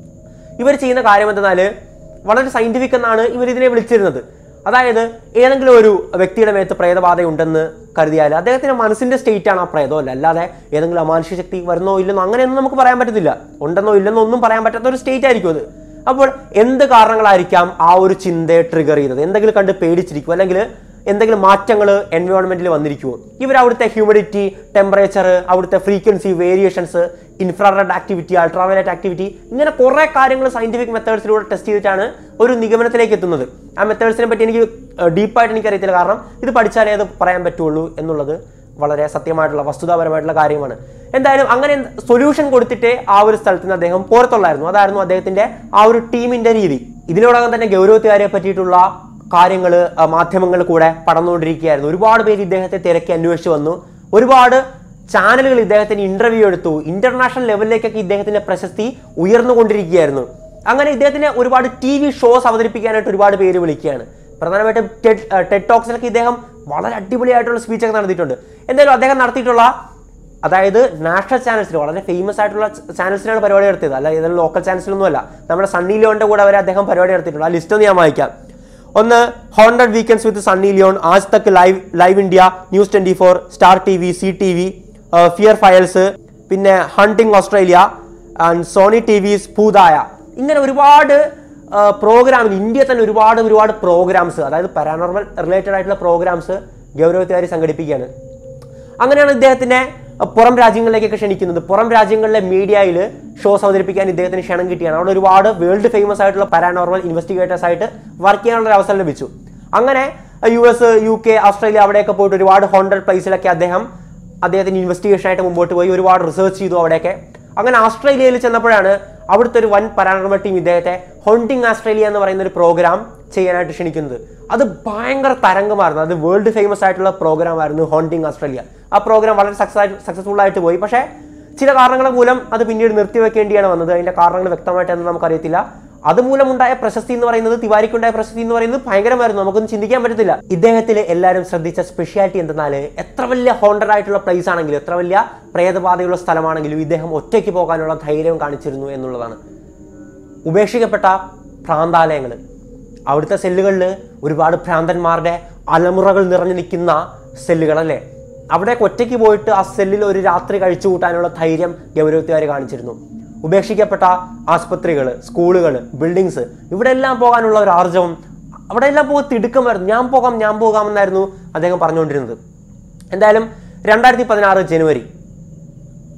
ഇവർ ചെയ്യുന്ന കാര്യം എന്തെന്നാൽ വളരെ സയന്റിഫിക് എന്നാണ് ഇവർ ഇതിനെ വിളിച്ചിരുന്നത് അതായത് ഏതെങ്കിലും ഒരു വ്യക്തിയുടെ മേത്ത് പ്രേതബാധയുണ്ടെന്ന് കരുതിയാൽ അദ്ദേഹത്തിന്റെ മനസ്സിന്റെ സ്റ്റേറ്റ് ആണ് ആ പ്രേതമല്ല അല്ലാതെ ഏതെങ്കിലും അമാനുഷ്യ ശക്തി വരുന്നോ ഇല്ലെന്നോ അങ്ങനെയൊന്നും നമുക്ക് പറയാൻ പറ്റത്തില്ല ഉണ്ടെന്നോ ഇല്ലെന്നോ ഒന്നും പറയാൻ പറ്റാത്ത ഒരു സ്റ്റേറ്റ് ആയിരിക്കും അത് അപ്പോൾ എന്ത് കാരണങ്ങളായിരിക്കാം ആ ഒരു ചിന്തയെ ട്രിഗർ ചെയ്തത് എന്തെങ്കിലും കണ്ട് പേടിച്ചിരിക്കും അല്ലെങ്കിൽ എന്തെങ്കിലും മാറ്റങ്ങൾ എൻവയോൺമെന്റിൽ വന്നിരിക്കുമോ ഇവർ അവിടുത്തെ ഹ്യൂമിഡിറ്റി ടെമ്പറേച്ചർ അവിടുത്തെ frequency variations infrared activity ultraviolet activity ഇങ്ങനെ കുറേ കാര്യങ്ങൾ സയന്റിഫിക് മെത്തേഡ്സിലൂടെ ടെസ്റ്റ് ചെയ്തിട്ടാണ് ഒരു നിഗമനത്തിലേക്ക് എത്തുന്നത് ആ മെത്തേഡ്സിനെ പറ്റി എനിക്ക് ഡീപ്പായിട്ട് എനിക്കറിയത്തില്ല കാരണം ഇത് പഠിച്ചാലേ അത് പറയാൻ പറ്റുള്ളൂ എന്നുള്ളത് വളരെ സത്യമായിട്ടുള്ള വസ്തുതാപരമായിട്ടുള്ള കാര്യമാണ് എന്തായാലും അങ്ങനെ സൊല്യൂഷൻ കൊടുത്തിട്ടേ ആ ഒരു സ്ഥലത്ത് നിന്ന് അദ്ദേഹം പുറത്തുള്ളായിരുന്നു അതായിരുന്നു അദ്ദേഹത്തിന്റെ ആ ഒരു ടീമിന്റെ രീതി ഇതിനോടകം തന്നെ ഗൗരവത്തുകാരെ പറ്റിയിട്ടുള്ള കാര്യങ്ങൾ മാധ്യമങ്ങൾ കൂടെ പടർന്നുകൊണ്ടിരിക്കുകയായിരുന്നു ഒരുപാട് പേര് ഇദ്ദേഹത്തെ തിരക്കി അന്വേഷിച്ച് വന്നു ഒരുപാട് ചാനലുകൾ ഇദ്ദേഹത്തിന് ഇന്റർവ്യൂ എടുത്തു ഇന്റർനാഷണൽ ലെവലിലേക്കൊക്കെ ഇദ്ദേഹത്തിന്റെ പ്രശസ്തി ഉയർന്നുകൊണ്ടിരിക്കുകയായിരുന്നു അങ്ങനെ ഇദ്ദേഹത്തിന് ഒരുപാട് ടി വി ഷോസ് അവതരിപ്പിക്കാനായിട്ട് ഒരുപാട് പേര് വിളിക്കുകയാണ് പ്രധാനമായിട്ടും ടെഡ് ടെഡ് ടോക്സിലൊക്കെ ഇദ്ദേഹം വളരെ അടിപൊളിയായിട്ടുള്ള സ്പീച്ചൊക്കെ നടത്തിയിട്ടുണ്ട് എന്തായാലും അദ്ദേഹം നടത്തിയിട്ടുള്ള അതായത് നാഷണൽ ചാനൽസിൽ വളരെ ഫേമസ് ആയിട്ടുള്ള ചാനൽസിനാണ് പരിപാടി നടത്തിയത് അല്ല ഏതെങ്കിലും ലോക്കൽ ചാനൽസിലൊന്നും അല്ല നമ്മുടെ സണ്ണി ലിയോന്റെ കൂടെ വരെ അദ്ദേഹം പരിപാടി നടത്തിയിട്ടുണ്ട് ആ ലിസ്റ്റ് ഒന്ന് ഞാൻ വായിക്കാം ഒന്ന് haunted weekends with Sunny Leone Aaj Tak live live India news twenty four star T V C T V fear files പിന്നെ haunting Australia and Sony T V പൂതായ ഇങ്ങനെ ഒരുപാട് പ്രോഗ്രാമിൽ ഇന്ത്യയിൽ തന്നെ ഒരുപാട് ഒരുപാട് പ്രോഗ്രാംസ് അതായത് പാരാനോർമൽ റിലേറ്റഡ് ആയിട്ടുള്ള പ്രോഗ്രാംസ് ഗൗരവത്തുകാരി സംഘടിപ്പിക്കുകയാണ് അങ്ങനെയാണ് ഇദ്ദേഹത്തിനെ പുറം രാജ്യങ്ങളിലേക്കൊക്കെ ക്ഷണിക്കുന്നത് പുറം രാജ്യങ്ങളിലെ മീഡിയയിൽ ഷോസ് അവതരിപ്പിക്കാൻ ഇദ്ദേഹത്തിന് ക്ഷണം കിട്ടിയാണ് അവിടെ ഒരുപാട് വേൾഡ് ഫേമസ് ആയിട്ടുള്ള പാരാനോർമൽ ഇൻവെസ്റ്റിഗേറ്റേഴ്സ് ആയിട്ട് വർക്ക് ചെയ്യാനുള്ള ഒരു അവസരം ലഭിച്ചു അങ്ങനെ U S U K Australia അവിടെയൊക്കെ പോയിട്ട് ഒരുപാട് ഹോണ്ടഡ് പ്ലേസിലൊക്കെ അദ്ദേഹം അദ്ദേഹത്തിന് ഇൻവെസ്റ്റിഗേഷൻ ആയിട്ട് മുമ്പോട്ട് പോയി ഒരുപാട് റിസർച്ച് ചെയ്തു അവിടെയൊക്കെ അങ്ങനെ ഓസ്ട്രേലിയയിൽ ചെന്നപ്പോഴാണ് അവിടുത്തെ ഒരു വൻ പാരാനോർമൽ ടീം ഇദ്ദേഹത്തെ ഹോണ്ടിങ് ഓസ്ട്രേലിയ എന്ന് പറയുന്ന ഒരു പ്രോഗ്രാം ചെയ്യാനായിട്ട് ക്ഷണിക്കുന്നത് അത് ഭയങ്കര തരംഗമായിരുന്നു അത് വേൾഡ് ഫേമസ് ആയിട്ടുള്ള പ്രോഗ്രാം ആയിരുന്നു ഹോണ്ടിങ് ഓസ്ട്രേലിയ ആ പ്രോഗ്രാം വളരെ സക്സസ് സക്സസ്ഫുൾ ആയിട്ട് പോയി പക്ഷേ ചില കാരണങ്ങൾ മൂലം അത് പിന്നീട് നിർത്തിവെക്കേണ്ടിയാണ് വന്നത് അതിന്റെ കാരണങ്ങൾ വ്യക്തമായിട്ട് എന്ന് നമുക്കറിയത്തില്ല അതുമൂലം ഉണ്ടായ പ്രശസ്തി എന്ന് പറയുന്നത് തിവാരിക്കുണ്ടായ പ്രശസ്തി എന്ന് പറയുന്നത് ഭയങ്കരമായിരുന്നു നമുക്കൊന്നും ചിന്തിക്കാൻ പറ്റത്തില്ല ഇദ്ദേഹത്തിൽ എല്ലാവരും ശ്രദ്ധിച്ച സ്പെഷ്യാലിറ്റി എന്തെന്നാൽ എത്ര വലിയ ഹോണ്ടഡ് ആയിട്ടുള്ള പ്ലേസ് ആണെങ്കിലും എത്ര വലിയ പ്രേതബാധയുള്ള സ്ഥലമാണെങ്കിലും ഇദ്ദേഹം ഒറ്റയ്ക്ക് പോകാനുള്ള ധൈര്യം കാണിച്ചിരുന്നു എന്നുള്ളതാണ് ഉപേക്ഷിക്കപ്പെട്ട ഭ്രാന്താലയങ്ങൾ അവിടുത്തെ സെല്ലുകളിൽ ഒരുപാട് ഭ്രാന്തന്മാരുടെ അലമുറകൾ നിറഞ്ഞു നിൽക്കുന്ന സെല്ലുകൾ അല്ലേ അവിടേക്ക് ഒറ്റയ്ക്ക് പോയിട്ട് ആ സെല്ലിൽ ഒരു രാത്രി കഴിച്ചു കൂട്ടാനുള്ള ധൈര്യം ഗൗരവത്തുകാർ കാണിച്ചിരുന്നു ഉപേക്ഷിക്കപ്പെട്ട ആസ്പത്രികൾ സ്കൂളുകൾ ബിൽഡിങ്സ് ഇവിടെ എല്ലാം പോകാനുള്ള ഒരു ആർജവം അവിടെ എല്ലാം പോയി തിടുക്കമായിരുന്നു ഞാൻ പോകാം ഞാൻ പോകാമെന്നായിരുന്നു അദ്ദേഹം പറഞ്ഞുകൊണ്ടിരുന്നത് എന്തായാലും രണ്ടായിരത്തി പതിനാറ് ജനുവരി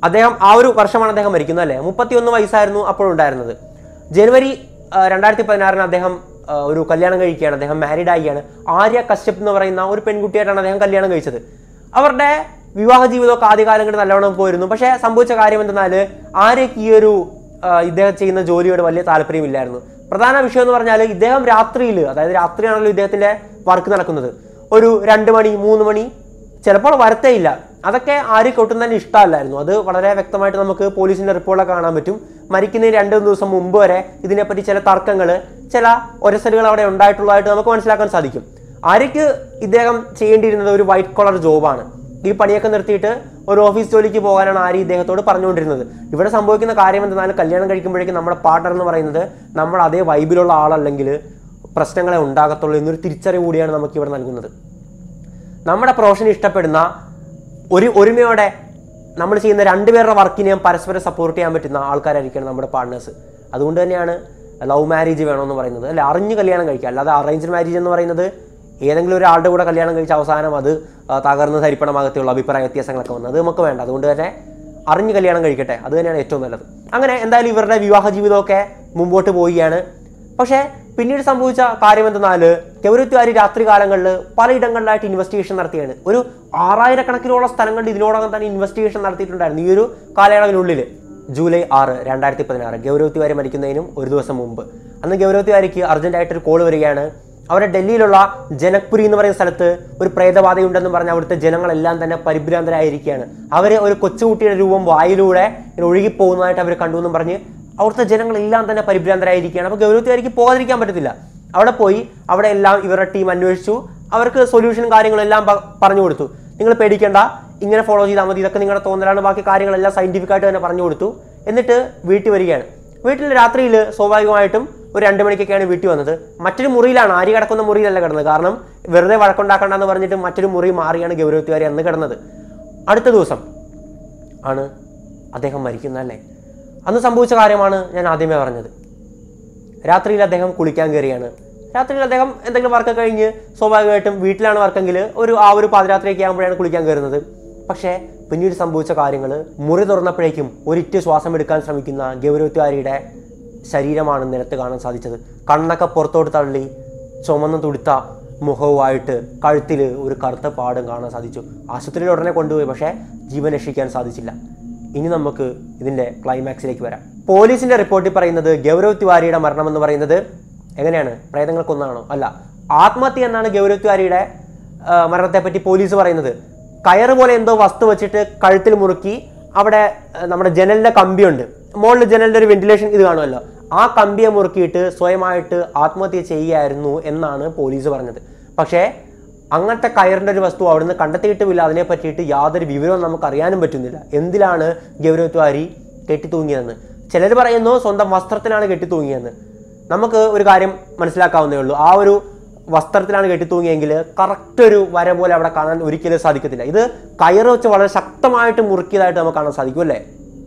അദ്ദേഹം ആ ഒരു വർഷമാണ് അദ്ദേഹം മരിക്കുന്നത് അല്ലേ മുപ്പത്തിയൊന്ന് വയസ്സായിരുന്നു അപ്പോഴുണ്ടായിരുന്നത് ജനുവരി ആ, രണ്ടായിരത്തി പതിനാറിന് അദ്ദേഹം ആ, ഒരു കല്യാണം കഴിക്കുകയാണ് അദ്ദേഹം മാരീഡ് ആയിയാണ് ആര്യ കശ്യപ് എന്ന് പറയുന്ന ഒരു പെൺകുട്ടിയായിട്ടാണ് അദ്ദേഹം കല്യാണം കഴിച്ചത് അവരുടെ വിവാഹ ജീവിതമൊക്കെ ആദ്യകാലങ്ങളിൽ നല്ലവണ്ണം പോയിരുന്നു പക്ഷേ സംഭവിച്ച കാര്യം എന്തെന്നാൽ ആര്യക്ക് ഈ ഒരു ആ, ഇദ്ദേഹം ചെയ്യുന്ന ജോലിയോട് വലിയ താല്പര്യമില്ലായിരുന്നു പ്രധാന വിഷയം എന്ന് പറഞ്ഞാൽ ഇദ്ദേഹം രാത്രിയിൽ അതായത് രാത്രിയാണല്ലോ ഇദ്ദേഹത്തിന്റെ വർക്ക് നടക്കുന്നത് ഒരു രണ്ട് മണി മൂന്ന് മണി ചിലപ്പോൾ വരത്തേ ഇല്ല അതൊക്കെ ആര്യക്ക് ഒട്ടും തന്നെ ഇഷ്ടമല്ലായിരുന്നു അത് വളരെ വ്യക്തമായിട്ട് നമുക്ക് പോലീസിന്റെ റിപ്പോർട്ടൊക്കെ കാണാൻ പറ്റും മരിക്കുന്നതിന് രണ്ട് ദിവസം മുമ്പ് വരെ ഇതിനെപ്പറ്റി ചില തർക്കങ്ങൾ ചില ഒരസലുകൾ അവിടെ ഉണ്ടായിട്ടുള്ളതായിട്ട് നമുക്ക് മനസ്സിലാക്കാൻ സാധിക്കും ആര്യക്ക് ഇദ്ദേഹം ചെയ്യേണ്ടിയിരുന്നത് ഒരു വൈറ്റ് കോളർ ജോബാണ് ഈ പണിയൊക്കെ നിർത്തിയിട്ട് ഒരു ഓഫീസ് ജോലിക്ക് പോകാനാണ് ആര്യ ഇദ്ദേഹത്തോട് പറഞ്ഞുകൊണ്ടിരുന്നത് ഇവിടെ സംഭവിക്കുന്ന കാര്യം എന്തെന്നാൽ കല്യാണം കഴിക്കുമ്പോഴേക്കും നമ്മുടെ പാർട്ണർ എന്ന് പറയുന്നത് നമ്മൾ അതേ വൈബിലുള്ള ആളല്ലെങ്കിൽ പ്രശ്നങ്ങളെ ഉണ്ടാകത്തുള്ളൂ എന്നൊരു തിരിച്ചറിവ് കൂടിയാണ് നമുക്ക് ഇവിടെ നൽകുന്നത് നമ്മുടെ പ്രൊഫഷൻ ഇഷ്ടപ്പെടുന്ന ഒരു ഒരുമയോടെ നമ്മൾ ചെയ്യുന്ന രണ്ടുപേരുടെ വർക്കിനെയും പരസ്പരം സപ്പോർട്ട് ചെയ്യാൻ പറ്റുന്ന ആൾക്കാരായിരിക്കണം നമ്മുടെ പാർട്ട്നേഴ്സ് അതുകൊണ്ട് തന്നെയാണ് ലവ് മാരേജ് വേണമെന്ന് പറയുന്നത് അല്ല അറിഞ്ഞ് കല്യാണം കഴിക്കുക അല്ലാതെ അറേഞ്ച്ഡ് മാരേജ് എന്ന് പറയുന്നത് ഏതെങ്കിലും ഒരാളുടെ കൂടെ കല്യാണം കഴിച്ച അവസാനം അത് ആ, തകർന്ന് തരിപ്പണമാകത്തുള്ള അഭിപ്രായ വ്യത്യാസങ്ങളൊക്കെ വന്നത് അത് നമുക്ക് വേണ്ട അതുകൊണ്ട് തന്നെ അറിഞ്ഞ് കല്യാണം കഴിക്കട്ടെ അത് തന്നെയാണ് ഏറ്റവും നല്ലത് അങ്ങനെ എന്തായാലും ഇവരുടെ വിവാഹ ജീവിതമൊക്കെ മുമ്പോട്ട് പോവുകയാണ് പക്ഷേ പിന്നീട് സംഭവിച്ച കാര്യം എന്തെന്നാൽ ഗൗരവത്തുകാർ രാത്രി കാലങ്ങളിൽ പലയിടങ്ങളിലായിട്ട് ഇൻവെസ്റ്റിഗേഷൻ നടത്തിയാണ് ഒരു ആറായിരക്കണക്കിനോളം സ്ഥലങ്ങളിൽ ഇതിനോടകം തന്നെ ഇൻവെസ്റ്റിഗേഷൻ നടത്തിയിട്ടുണ്ടായിരുന്നു ഈ ഒരു കാലയളവിനുള്ളിൽ ജൂലൈ ആറ് രണ്ടായിരത്തി പതിനാറ് ഗൗരവത്തിവാരി മരിക്കുന്നതിനും ഒരു ദിവസം മുമ്പ് അന്ന് ഗൗരവത്തിവാരിക്ക് അർജന്റായിട്ടൊരു കോൾ വരികയാണ് അവിടെ ഡൽഹിയിലുള്ള ജനക്പുരി എന്ന് പറയുന്ന സ്ഥലത്ത് ഒരു പ്രേതബാധയുണ്ടെന്ന് പറഞ്ഞ് അവിടുത്തെ ജനങ്ങളെല്ലാം തന്നെ പരിഭ്രാന്തരായിരിക്കുകയാണ് അവർ ഒരു കൊച്ചുകുട്ടിയുടെ രൂപം വായിലൂടെ ഇങ്ങനെ ഒഴുകിപ്പോകുന്നതായിട്ട് അവർ കണ്ടു എന്നും പറഞ്ഞ് അവിടുത്തെ ജനങ്ങളെല്ലാം തന്നെ പരിഭ്രാന്തരായിരിക്കുകയാണ് അപ്പോൾ ഗൗരവത്തിവാരിക്ക് പോകാതിരിക്കാൻ പറ്റത്തില്ല അവിടെ പോയി അവിടെ എല്ലാം ഇവരുടെ ടീം അന്വേഷിച്ചു അവർക്ക് സൊല്യൂഷനും കാര്യങ്ങളും എല്ലാം പ- പറഞ്ഞു കൊടുത്തു നിങ്ങൾ പേടിക്കേണ്ട ഇങ്ങനെ ഫോളോ ചെയ്താൽ മതി ഇതൊക്കെ നിങ്ങളുടെ തോന്നലാണ് ബാക്കി കാര്യങ്ങളെല്ലാം സയന്റിഫിക് ആയിട്ട് തന്നെ പറഞ്ഞു കൊടുത്തു എന്നിട്ട് വീട്ടിൽ വരികയാണ് വീട്ടിൽ രാത്രിയിൽ സ്വാഭാവികമായിട്ടും ഒരു രണ്ട് മണിക്കൊക്കെയാണ് വീട്ടിൽ വന്നത് മറ്റൊരു മുറിയിലാണ് ആര് കിടക്കുന്ന മുറിയിലല്ല കിടന്നത് കാരണം വെറുതെ വഴക്കുണ്ടാക്കണ്ടെന്ന് പറഞ്ഞിട്ട് മറ്റൊരു മുറി മാറിയാണ് ഗൗരവത്തുകാരി അന്ന് കിടന്നത് അടുത്ത ദിവസം ആണ് അദ്ദേഹം മരിക്കുന്നത് അല്ലേ അന്ന് സംഭവിച്ച കാര്യമാണ് ഞാൻ ആദ്യമേ പറഞ്ഞത് രാത്രിയിൽ അദ്ദേഹം കുളിക്കാൻ കയറിയാണ് രാത്രിയിൽ അദ്ദേഹം എന്തെങ്കിലും വർക്ക് കഴിഞ്ഞ് സ്വാഭാവികമായിട്ടും വീട്ടിലാണ് വർക്കെങ്കിൽ ഒരു ആ ഒരു പാതിരാത്രിയൊക്കെ ആകുമ്പോഴാണ് കുളിക്കാൻ കയറുന്നത് പക്ഷേ പിന്നീട് സംഭവിച്ച കാര്യങ്ങൾ മുറി തുറന്നപ്പോഴേക്കും ഒരിറ്റ് ശ്വാസം എടുക്കാൻ ശ്രമിക്കുന്ന ഗൗരവത്തുകാരിയുടെ ശരീരമാണ് നിലത്ത് കാണാൻ സാധിച്ചത് കണ്ണൊക്കെ പുറത്തോട്ട് തള്ളി ചുമന്ന് തുടുത്ത മുഖവുമായിട്ട് കഴുത്തിൽ ഒരു കറുത്ത പാടും കാണാൻ സാധിച്ചു ആശുപത്രിയിൽ ഉടനെ കൊണ്ടുപോയി പക്ഷേ ജീവൻ രക്ഷിക്കാൻ സാധിച്ചില്ല ഇനി നമുക്ക് ഇതിന്റെ ക്ലൈമാക്സിലേക്ക് വരാം പോലീസിന്റെ റിപ്പോർട്ടിൽ പറയുന്നത് ഗൗരവ് തിവാരിയുടെ മരണം എന്ന് പറയുന്നത് എങ്ങനെയാണ് പ്രേതങ്ങൾ കൊന്നാണോ അല്ല ആത്മഹത്യ എന്നാണ് ഗൗരവ് തിവാരിയുടെ ആ, മരണത്തെപ്പറ്റി പോലീസ് പറയുന്നത് കയറ് പോലെ എന്തോ വസ്തു വെച്ചിട്ട് കഴുത്തിൽ മുറുക്കി അവിടെ ആ, നമ്മുടെ ജനലിന്റെ കമ്പിയുണ്ട് മുകളിൽ ജനലിന്റെ ഒരു വെന്റിലേഷൻ ഇത് കാണുമല്ലോ ആ കമ്പിയെ മുറുക്കിയിട്ട് സ്വയമായിട്ട് ആത്മഹത്യ ചെയ്യുകയായിരുന്നു എന്നാണ് പോലീസ് പറഞ്ഞത് പക്ഷേ അങ്ങനത്തെ കയറിന്റെ ഒരു വസ്തു അവിടുന്ന് കണ്ടെത്തിയിട്ടുമില്ല അതിനെ പറ്റിയിട്ട് യാതൊരു വിവരവും നമുക്ക് അറിയാനും പറ്റുന്നില്ല എന്തിലാണ് ഗൗരവത്വാരി കെട്ടിത്തൂങ്ങിയതെന്ന് ചിലർ പറയുന്നു സ്വന്തം വസ്ത്രത്തിലാണ് കെട്ടിത്തൂങ്ങിയതെന്ന് നമുക്ക് ഒരു കാര്യം മനസ്സിലാക്കാവുന്നേ ഉള്ളൂ ആ ഒരു വസ്ത്രത്തിലാണ് കെട്ടിത്തൂങ്ങിയെങ്കിൽ കറക്റ്റ് ഒരു വര പോലെ അവിടെ കാണാൻ ഒരിക്കലും സാധിക്കത്തില്ല ഇത് കയറ് വെച്ച് വളരെ ശക്തമായിട്ട് മുറുക്കിയതായിട്ട് നമുക്ക് കാണാൻ സാധിക്കും അല്ലേ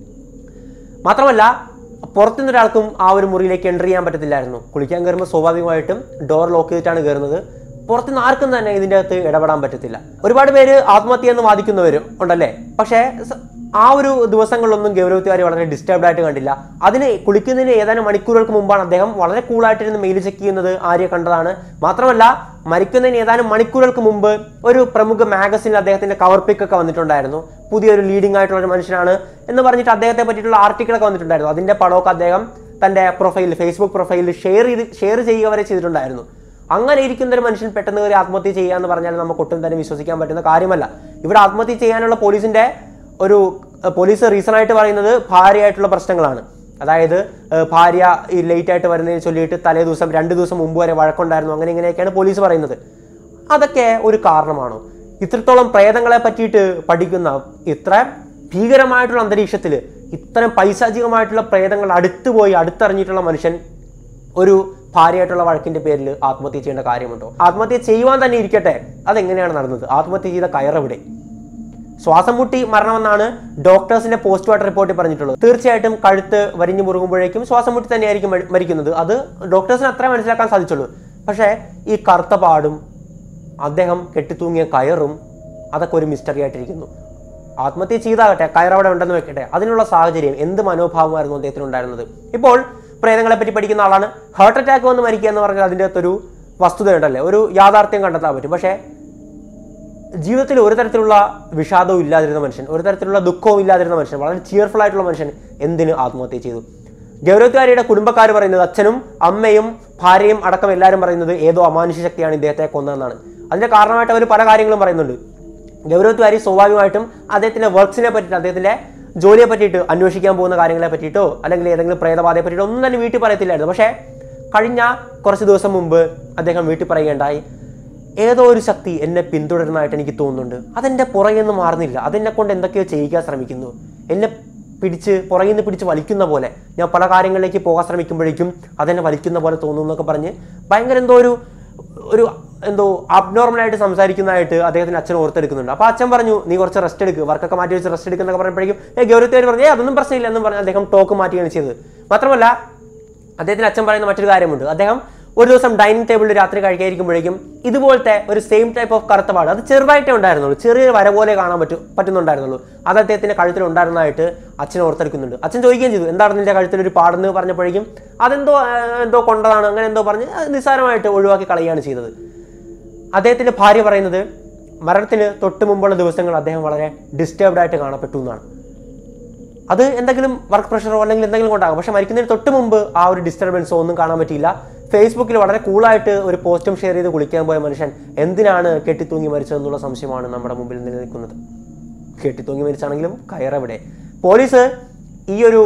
മാത്രമല്ല പുറത്തുനിന്ന് ഒരാൾക്കും ആ ഒരു മുറിയിലേക്ക് എൻ്റർ ചെയ്യാൻ പറ്റത്തില്ലായിരുന്നു കുളിക്കാൻ കയറുമ്പോൾ സ്വാഭാവികമായിട്ടും ഡോർ ലോക്ക് ചെയ്തിട്ടാണ് കയറുന്നത് പുറത്തുനിന്ന് ആർക്കും തന്നെ ഇതിൻ്റെ അകത്ത് ഇടപെടാൻ പറ്റത്തില്ല ഒരുപാട് പേര് ആത്മഹത്യ എന്ന് വാദിക്കുന്നവർ ഉണ്ടല്ലേ പക്ഷേ സ- ആ ഒരു ദിവസങ്ങളിലൊന്നും ഗൗരവത്തുകാർ വളരെ ഡിസ്റ്റർബ്ഡ് ആയിട്ട് കണ്ടില്ല അതിന് കുളിക്കുന്നതിന് ഏതാനും മണിക്കൂറുകൾക്ക് മുമ്പാണ് അദ്ദേഹം വളരെ കൂളായിട്ടിരുന്ന് മെയിൽ ചെക്ക് ചെയ്യുന്നത് ആര്യ കണ്ടതാണ് മാത്രമല്ല മരിക്കുന്നതിന് ഏതാനും മണിക്കൂറുകൾക്ക് മുമ്പ് ഒരു പ്രമുഖ മാഗസിനിൽ അദ്ദേഹത്തിന്റെ കവർ പിക്ക് ഒക്കെ വന്നിട്ടുണ്ടായിരുന്നു പുതിയൊരു ലീഡിംഗ് ആയിട്ടുള്ള ഒരു മനുഷ്യനാണ് എന്ന് പറഞ്ഞിട്ട് അദ്ദേഹത്തെ പറ്റിയിട്ടുള്ള ആർട്ടിക്കിളൊക്കെ വന്നിട്ടുണ്ടായിരുന്നു അതിന്റെ പടമൊക്കെ അദ്ദേഹം തന്റെ പ്രൊഫൈലിൽ ഫേസ്ബുക്ക് പ്രൊഫൈലിൽ ഷെയർ ചെയ്ത് ഷെയർ ചെയ്യുക വരെ ചെയ്തിട്ടുണ്ടായിരുന്നു അങ്ങനെ ഇരിക്കുന്ന ഒരു മനുഷ്യൻ പെട്ടെന്ന് കയറി ആത്മഹത്യ ചെയ്യുക എന്ന് പറഞ്ഞാൽ നമുക്ക് ഒട്ടും തന്നെ വിശ്വസിക്കാൻ പറ്റുന്ന കാര്യമല്ല ഇവിടെ ആത്മഹത്യ ചെയ്യാനുള്ള പോലീസിന്റെ ഒരു ഏഹ്, പോലീസ് റീസൺ ആയിട്ട് പറയുന്നത് ഭാര്യയായിട്ടുള്ള പ്രശ്നങ്ങളാണ് അതായത് ഏഹ്, ഭാര്യ ഈ ലേറ്റ് ആയിട്ട് വരുന്നതിന് ചൊല്ലിയിട്ട് തലേ ദിവസം രണ്ട് ദിവസം മുമ്പ് വരെ വഴക്കുണ്ടായിരുന്നു അങ്ങനെ ഇങ്ങനെയൊക്കെയാണ് പോലീസ് പറയുന്നത് അതൊക്കെ ഒരു കാരണമാണോ ഇത്രത്തോളം പ്രേതങ്ങളെ പറ്റിയിട്ട് പഠിക്കുന്ന ഇത്ര ഭീകരമായിട്ടുള്ള അന്തരീക്ഷത്തിൽ ഇത്തരം പൈശാചികമായിട്ടുള്ള പ്രേതങ്ങൾ അടുത്ത് പോയി അടുത്തറിഞ്ഞിട്ടുള്ള മനുഷ്യൻ ഒരു ഭാര്യയായിട്ടുള്ള വഴക്കിന്റെ പേരിൽ ആത്മഹത്യ ചെയ്യേണ്ട കാര്യമുണ്ടോ ആത്മഹത്യ ചെയ്യുവാൻ തന്നെ ഇരിക്കട്ടെ അതെങ്ങനെയാണ് നടന്നത് ആത്മഹത്യ ചെയ്ത കയറെവിടെ ശ്വാസം മുട്ടി മരണമെന്നാണ് ഡോക്ടേഴ്സിന്റെ പോസ്റ്റ് മോർട്ടം റിപ്പോർട്ടിൽ പറഞ്ഞിട്ടുള്ളത് തീർച്ചയായിട്ടും കഴുത്ത് വരിഞ്ഞു മുറുകുമ്പോഴേക്കും ശ്വാസം മുട്ടി തന്നെയായിരിക്കും മരി- മരിക്കുന്നത് അത് ഡോക്ടേഴ്സിന് അത്രേ മനസ്സിലാക്കാൻ സാധിച്ചുള്ളൂ പക്ഷേ ഈ കറുത്ത പാടും അദ്ദേഹം കെട്ടിത്തൂങ്ങിയ കയറും അതൊക്കെ ഒരു മിസ്റ്ററി ആയിട്ടിരിക്കുന്നു ആത്മഹത്യ ചെയ്താകട്ടെ കയറവിടെ ഉണ്ടെന്ന് വെക്കട്ടെ അതിനുള്ള സാഹചര്യം എന്ത് മനോഭാവമായിരുന്നു അദ്ദേഹത്തിന് ഉണ്ടായിരുന്നത് ഇപ്പോൾ പ്രേതങ്ങളെ പറ്റി പഠിക്കുന്ന ആളാണ് ഹാർട്ട് അറ്റാക്ക് വന്ന് മരിക്കുക എന്ന് പറഞ്ഞാൽ അതിൻ്റെ അകത്തൊരു വസ്തുതയുണ്ടല്ലേ ഒരു യാഥാർത്ഥ്യം കണ്ടെത്താൻ പറ്റും പക്ഷേ ജീവിതത്തിൽ ഒരു തരത്തിലുള്ള വിഷാദവും ഇല്ലാതിരുന്ന മനുഷ്യൻ ഒരു തരത്തിലുള്ള ദുഃഖവും ഇല്ലാതിരുന്ന മനുഷ്യൻ വളരെ ചിയർഫുൾ ആയിട്ടുള്ള മനുഷ്യൻ എന്തിന് ആത്മഹത്യ ചെയ്തു ഗൗരവക്കാരിയുടെ കുടുംബക്കാർ പറയുന്നത് അച്ഛനും അമ്മയും ഭാര്യയും അടക്കം എല്ലാവരും പറയുന്നത് ഏതോ അമാനുഷ്യ ശക്തിയാണ് ഇദ്ദേഹത്തെ കൊന്നതെന്നാണ് അതിന്റെ കാരണമായിട്ട് അവർ പല കാര്യങ്ങളും പറയുന്നുണ്ട് ഗൗരവത്തുകാരി സ്വാഭാവികമായിട്ടും അദ്ദേഹത്തിന്റെ വർക്ക്സിനെ പറ്റിയിട്ട് അദ്ദേഹത്തിന്റെ ജോലിയെ പറ്റിയിട്ട് അന്വേഷിക്കാൻ പോകുന്ന കാര്യങ്ങളെ പറ്റിയിട്ടോ അല്ലെങ്കിൽ ഏതെങ്കിലും പ്രേതബാധയെ പറ്റിയിട്ടോ ഒന്നും തന്നെ വീട്ടിൽ പറയത്തില്ലായിരുന്നു പക്ഷേ കഴിഞ്ഞ കുറച്ച് ദിവസം മുമ്പ് അദ്ദേഹം വീട്ടിൽ പറയുകയുണ്ടായി ഏതോ ഒരു ശക്തി എന്നെ പിന്തുടരുന്നതായിട്ട് എനിക്ക് തോന്നുന്നുണ്ട് അതെൻ്റെ പുറകിൽ നിന്ന് മാറുന്നില്ല അതെന്നെ കൊണ്ട് എന്തൊക്കെയോ ചെയ്യിക്കാൻ ശ്രമിക്കുന്നു എന്നെ പിടിച്ച് പുറകിൽ നിന്ന് പിടിച്ച് വലിക്കുന്ന പോലെ ഞാൻ പല കാര്യങ്ങളിലേക്ക് പോകാൻ ശ്രമിക്കുമ്പോഴേക്കും അതെന്നെ വലിക്കുന്ന പോലെ തോന്നുന്നു എന്നൊക്കെ പറഞ്ഞ് ഭയങ്കര എന്തോ ഒരു ഒരു എന്തോ അബ്നോർമലായിട്ട് സംസാരിക്കുന്നതായിട്ട് അദ്ദേഹത്തിന് അച്ഛൻ ഓർത്തെടുക്കുന്നുണ്ട് അപ്പോൾ അച്ഛൻ പറഞ്ഞു നീ കുറച്ച് റെസ്റ്റ് എടുക്കുക വർക്കൊക്കെ മാറ്റി വെച്ച് റെസ്റ്റ് എടുക്കുന്നൊക്കെ പറഞ്ഞപ്പോഴേക്കും ഏ ഗൗരവത്തേര് പറഞ്ഞു ഏ അതൊന്നും പ്രശ്നമില്ല എന്നും പറഞ്ഞ് അദ്ദേഹം ടോക്ക് മാറ്റുകയാണ് ചെയ്തത് മാത്രമല്ല അദ്ദേഹത്തിന് അച്ഛൻ പറയുന്ന മറ്റൊരു കാര്യമുണ്ട് അദ്ദേഹം ഒരു ദിവസം ഡൈനിങ് ടേബിളിൽ രാത്രി കഴിക്കാതിരിക്കുമ്പോഴേക്കും ഇതുപോലത്തെ ഒരു സെയിം ടൈപ്പ് ഓഫ് കറുത്ത പാട് അത് ചെറുതായിട്ടേ ഉണ്ടായിരുന്നുള്ളൂ ചെറിയ വര പോലെ കാണാൻ പറ്റും പറ്റുന്നുണ്ടായിരുന്നുള്ളൂ അത് അദ്ദേഹത്തിന്റെ കഴുത്തിൽ ഉണ്ടായിരുന്നതായിട്ട് അച്ഛൻ ഓർത്തെടുക്കുന്നുണ്ട് അച്ഛൻ ചോദിക്കുകയും ചെയ്തു എന്താണ് നിന്റെ കഴുത്തിൽ ഒരു പാടെന്ന് പറഞ്ഞപ്പോഴേക്കും അതെന്തോ ആ, എന്തോ കൊണ്ടതാണ് അങ്ങനെ എന്തോ പറഞ്ഞ് അത് നിസ്സാരമായിട്ട് ഒഴിവാക്കി കളയുകയാണ് ചെയ്തത് അദ്ദേഹത്തിന്റെ ഭാര്യ പറയുന്നത് മരണത്തിന് തൊട്ട് മുമ്പുള്ള ദിവസങ്ങൾ അദ്ദേഹം വളരെ ഡിസ്റ്റർബ്ഡ് ആയിട്ട് കാണപ്പെട്ടു എന്നാണ് അത് എന്തെങ്കിലും വർക്ക് പ്രഷറോ അല്ലെങ്കിൽ എന്തെങ്കിലും കൊണ്ടാകും പക്ഷെ മരിക്കുന്നതിന് തൊട്ട് മുമ്പ് ആ ഒരു ഡിസ്റ്റർബൻസോ ഒന്നും കാണാൻ പറ്റിയില്ല ഫേസ്ബുക്കിൽ വളരെ കൂളായിട്ട് ഒരു പോസ്റ്റും ഷെയർ ചെയ്ത് കുളിക്കാൻ പോയ മനുഷ്യൻ എന്തിനാണ് കെട്ടിത്തൂങ്ങി മരിച്ചതെന്നുള്ള സംശയമാണ് നമ്മുടെ മുമ്പിൽ നിലനിൽക്കുന്നത് കെട്ടിത്തൂങ്ങി മരിച്ചാണെങ്കിലും കയറെവിടെ പോലീസ് ഈ ഒരു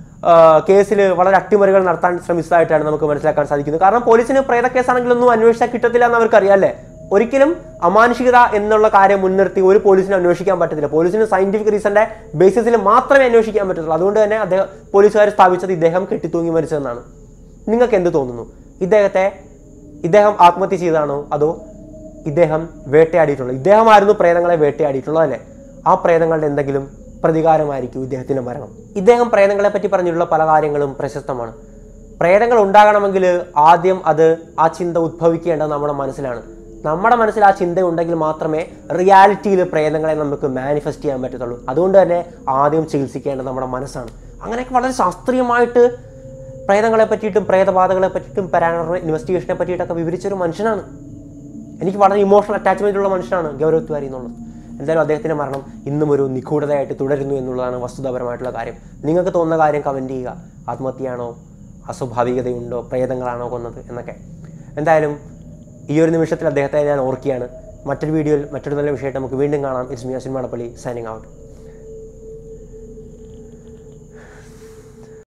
കേസിൽ വളരെ അട്ടിമറികൾ നടത്താൻ ശ്രമിച്ചതായിട്ടാണ് നമുക്ക് മനസ്സിലാക്കാൻ സാധിക്കുന്നത് കാരണം പോലീസിന് പ്രേത കേസാണെങ്കിലൊന്നും അന്വേഷിച്ചാൽ കിട്ടത്തില്ല എന്ന് അവർക്കറിയാല്ലേ ഒരിക്കലും അമാനുഷികത എന്നുള്ള കാര്യം മുൻനിർത്തി ഒരു പോലീസിന് അന്വേഷിക്കാൻ പറ്റത്തില്ല പോലീസിന് സയന്റിഫിക് റീസന്റെ ബേസിസിൽ മാത്രമേ അന്വേഷിക്കാൻ പറ്റത്തുള്ളൂ അതുകൊണ്ട് തന്നെ അദ്ദേഹം പോലീസുകാർ സ്ഥാപിച്ചത് ഇദ്ദേഹം കെട്ടിത്തൂങ്ങി മരിച്ചതെന്നാണ് നിങ്ങൾക്ക് എന്ത് തോന്നുന്നു ഇദ്ദേഹത്തെ ഇദ്ദേഹം ആത്മഹത്യ ചെയ്തതാണോ അതോ ഇദ്ദേഹം വേട്ടയാടിയിട്ടുള്ളത് ഇദ്ദേഹമായിരുന്നു പ്രേതങ്ങളെ വേട്ടയാടിയിട്ടുള്ളത് അല്ലേ ആ പ്രേതങ്ങളുടെ എന്തെങ്കിലും പ്രതികാരമായിരിക്കും ഇദ്ദേഹത്തിന്റെ മരണം ഇദ്ദേഹം പ്രേതങ്ങളെ പറ്റി പറഞ്ഞിട്ടുള്ള പല കാര്യങ്ങളും പ്രശസ്തമാണ് പ്രേതങ്ങൾ ഉണ്ടാകണമെങ്കിൽ ആദ്യം അത് ആ ചിന്ത ഉദ്ഭവിക്കേണ്ടത് നമ്മുടെ മനസ്സിലാണ് നമ്മുടെ മനസ്സിൽ ആ ചിന്ത ഉണ്ടെങ്കിൽ മാത്രമേ റിയാലിറ്റിയിൽ പ്രേതങ്ങളെ നമുക്ക് മാനിഫെസ്റ്റ് ചെയ്യാൻ പറ്റത്തുള്ളൂ അതുകൊണ്ട് തന്നെ ആദ്യം ചികിത്സിക്കേണ്ടത് നമ്മുടെ മനസ്സാണ് അങ്ങനെയൊക്കെ വളരെ ശാസ്ത്രീയമായിട്ട് പ്രേതങ്ങളെ പറ്റിയിട്ടും പ്രേതബാധകളെ പറ്റിയിട്ടും പാരാനോർമൽ ഇൻവെസ്റ്റിഗേഷനെ പറ്റിയിട്ടൊക്കെ വിവരിച്ചൊരു മനുഷ്യനാണ് എനിക്ക് വളരെ ഇമോഷണൽ അറ്റാച്ച്മെന്റ് ഉള്ള മനുഷ്യനാണ് ഗൗരവത്വാരി എന്നുള്ളത് എന്തായാലും അദ്ദേഹത്തിന്റെ മരണം ഇന്നും ഒരു നിഗൂഢതയായിട്ട് തുടരുന്നു എന്നുള്ളതാണ് വസ്തുതാപരമായിട്ടുള്ള കാര്യം നിങ്ങൾക്ക് തോന്നുന്ന കാര്യം കമൻറ്റ് ചെയ്യുക ആത്മഹത്യയാണോ അസ്വാഭാവികതയുണ്ടോ പ്രേതങ്ങളാണോ കൊന്നത് എന്നൊക്കെ എന്തായാലും ഈ ഒരു നിമിഷത്തിൽ അദ്ദേഹത്തെ ഞാൻ ഓർക്കുകയാണ് മറ്റൊരു വീഡിയോയിൽ മറ്റൊരു നല്ല വിഷയമായിട്ട് നമുക്ക് വീണ്ടും കാണാം ഇറ്റ്സ് മിയ സിനിമാടപ്പള്ളി സൈനിങ് ഔട്ട്